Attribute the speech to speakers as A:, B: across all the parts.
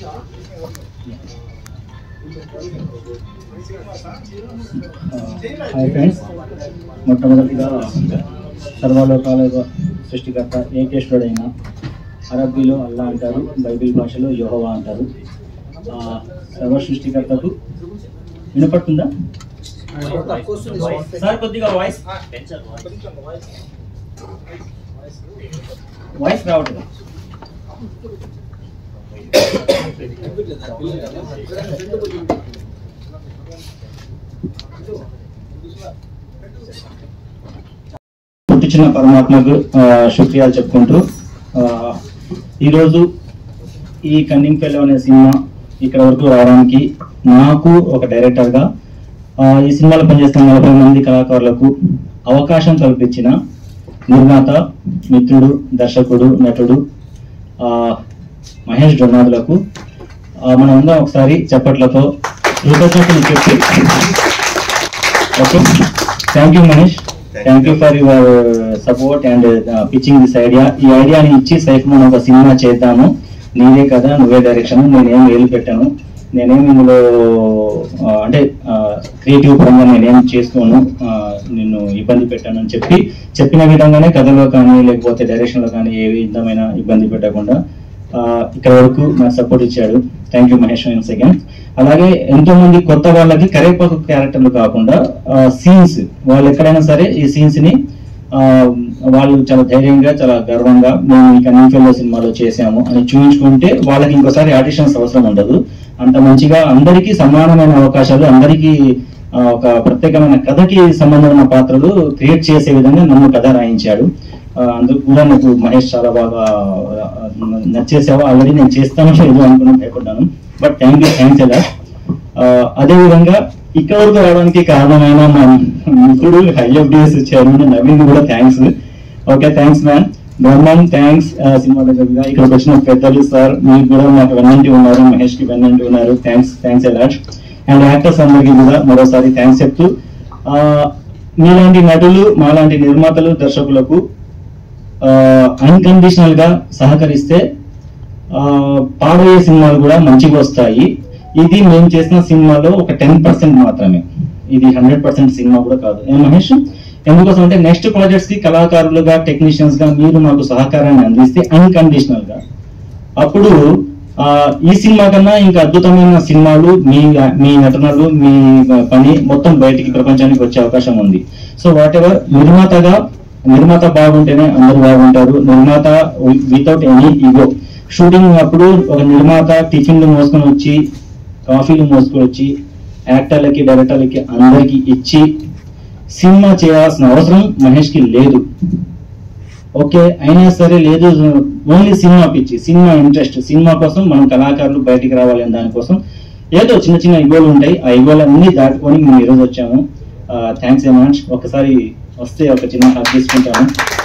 A: Hi friends మొట్టమొదటిగా సర్వలోకాల సృష్టికర్త ఏకేశ్వరుడైన అరబ్బీలో అల్లా అంటారు బైబిల్ భాషలో యోహవా అంటారు ఆ, సర్వ సృష్టికర్తకు వినపడుతుందా సార్ కొద్దిగా వాయిస్ వాయిస్ రావట్లేదు పుట్టించిన పరమాత్మకు ఆ, శుక్రియాలు చెప్పుకుంటూ ఆ, ఈరోజు ఈ కన్నింగ్ ఫెలో అనే సినిమా ఇక్కడ వరకు రావడానికి నాకు ఒక డైరెక్టర్గా ఆ, ఈ సినిమాలో పనిచేస్తున్న నలభై మంది కళాకారులకు అవకాశం కల్పించిన నిర్మాత మిత్రుడు దర్శకుడు నటుడు ఆ, మహేష్ డొన్నాదులకు ఆ, మనమందరం ఒకసారి చప్పట్లతో కృతజ్ఞతలు చెప్పి okay thank you Mahesh thank you for your support and pitching this idea ఈ ఐడియాని ఇచ్చి సైఫ్ మనం ఒక సినిమా చేద్దాము నీదే కదా నువ్వే డైరెక్షన్ నేనేం వేలు పెట్టాను నేనేం ఇందులో ఆ, అంటే క్రియేటివ్ పరంగా నేనేం చేసుకోను ఆ, నిన్ను ఇబ్బంది పెట్టాను అని చెప్పి చెప్పిన విధంగానే కథలో కానీ లేకపోతే డైరెక్షన్లో కానీ ఏ విధమైన ఇబ్బంది పెట్టకుండా ఆ, ఇక్కడ వరకు నాకు సపోర్ట్ ఇచ్చాడు thank you Mahesh once again అలాగే ఎంతో మంది కొత్త వాళ్ళకి కరేపాకు క్యారెక్టర్లు కాకుండా సీన్స్ వాళ్ళు ఎక్కడైనా సరే ఈ సీన్స్ ని ఆ, వాళ్ళు చాలా ధైర్యంగా చాలా గర్వంగా మేము ఈ కన్నింఫెల్లో సినిమాలో చేశాము అని చూపించుకుంటే వాళ్ళకి ఇంకోసారి ఆడిషన్స్ అవసరం ఉండదు అంత మంచిగా అందరికీ సమానమైన అవకాశాలు అందరికీ ఆ, ఒక ప్రత్యేకమైన కథకి సంబంధం ఉన్న పాత్రలు క్రియేట్ చేసే విధంగా నన్ను కథ రాయించాడు ఆ, అందుకు కూడా నాకు మహేష్ చాలా బాగా ఆ, నచ్చేసావు ఆల్రెడీ నేను చేస్తాను లేదు అనుకుని భయపడ్డాను బట్ థ్యాంక్ యూ థ్యాంక్స్ ఎలా అదే విధంగా ఇక్కడ వరకు రావడానికి కారణమైన మా మిత్రుడు ఐఎఫ్డిఎస్ చైర్మన్ నవీన్ కూడా thanks okay thanks ma'am Brahmam thanks cinema దగ్గరగా ఇక్కడికి వచ్చిన పెద్దలు సార్ మీకు కూడా మాకు వెన్నంటి ఉన్నారు మహేష్ కి వెన్నంటి ఉన్నారు thanks thanks a lot and actors అందరికీ కూడా మరోసారి థ్యాంక్స్ చెప్తూ ఆ, మీలాంటి నటులు మాలాంటి నిర్మాతలు దర్శకులకు అన్కండిషనల్ గా సహకరిస్తే ఆ, పాడయ్యే సినిమాలు కూడా మంచిగా వస్తాయి ఇది మేము చేసిన సినిమాలో ఒక టెన్ పర్సెంట్ మాత్రమే ఇది హండ్రెడ్ పర్సెంట్ సినిమా కూడా కాదు ఏం మహేష్ ఎందుకోసం అంటే నెక్స్ట్ ప్రాజెక్ట్స్ కి కళాకారులుగా టెక్నీషియన్స్ గా మీరు మాకు సహకారాన్ని అందిస్తే అన్కండిషనల్ గా అప్పుడు ఆ, ఈ సినిమా కన్నా ఇంకా అద్భుతమైన సినిమాలు మీ మీ నటనలు మీ పని మొత్తం బయటికి ప్రపంచానికి వచ్చే అవకాశం ఉంది సో వాట్ ఎవర్ నిర్మాతగా నిర్మాత బాగుంటేనే అందరూ బాగుంటారు నిర్మాత వితౌట్ ఎనీ ఈగో షూటింగ్ అప్పుడు ఒక నిర్మాత టిఫిన్లు మోసుకొని వచ్చి కాఫీలు మోసుకొని వచ్చి యాక్టర్లకి డైరెక్టర్లకి అందరికి ఇచ్చి సినిమా చేయాల్సిన అవసరం మహేష్ కి లేదు ఓకే అయినా సరే లేదు ఓన్లీ సినిమా పిచ్చి సినిమా ఇంట్రెస్ట్ సినిమా కోసం మనం కళాకారులు బయటికి రావాలి అనే దానికోసం ఏదో చిన్న చిన్న ఇగోలు ఉంటాయి ఆ ఇగోలు అన్ని దాటుకొని మేము ఈరోజు వచ్చాము థ్యాంక్స్ ఏ మచ్ ఒకసారి వస్తే ఒక చిన్న హాక్ తీసుకుంటాను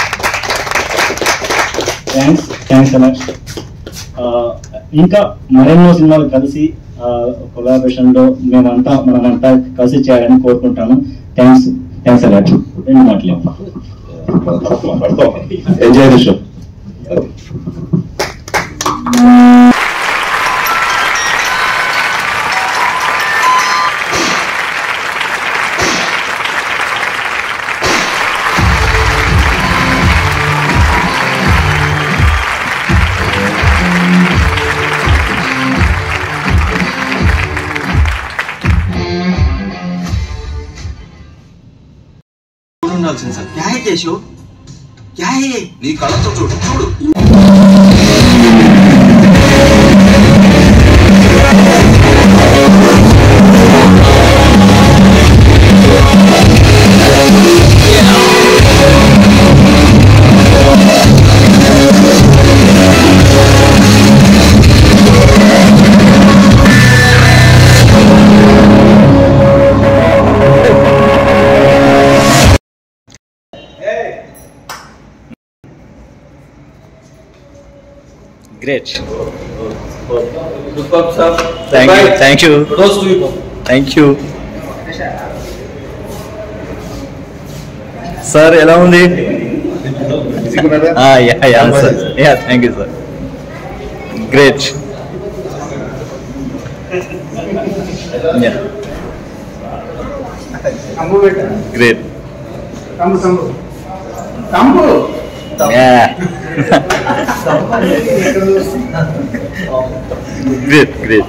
A: థ్యాంక్స్ థ్యాంక్స్ మచ్ ఇంకా మరెన్నో సినిమాలు కలిసి కొలాబరేషన్ లో మేమంతా మనమంతా కలిసి చేయాలని కోరుకుంటాను థ్యాంక్స్ థ్యాంక్స్ అలాట్ రెండు మాటలే
B: ఎంజాయ్ ది షో
C: ఉండాల్సింది సార్ క్యా హై కేశవ్ క్యా హై నీ కళ్ళతో చూడు చూడు
D: Great.
E: Look up, sir.
D: Thank you.
E: Bye.
D: Thank you.
E: Those two people.
D: Thank you sir ఎలా ఉంది yeah yeah sir yeah thank you sir great Yeah.
B: కంబు పెట్టా
D: Great.
B: కంబు కంబు కంబు
D: Yeah. great, great.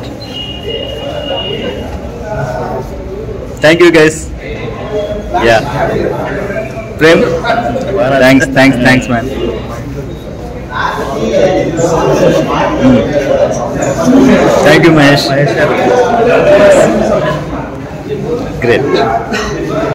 D: Thank you guys. Yeah. Prem. Thanks, thanks, thanks, man. Hmm. Thank you, Mahesh. Great.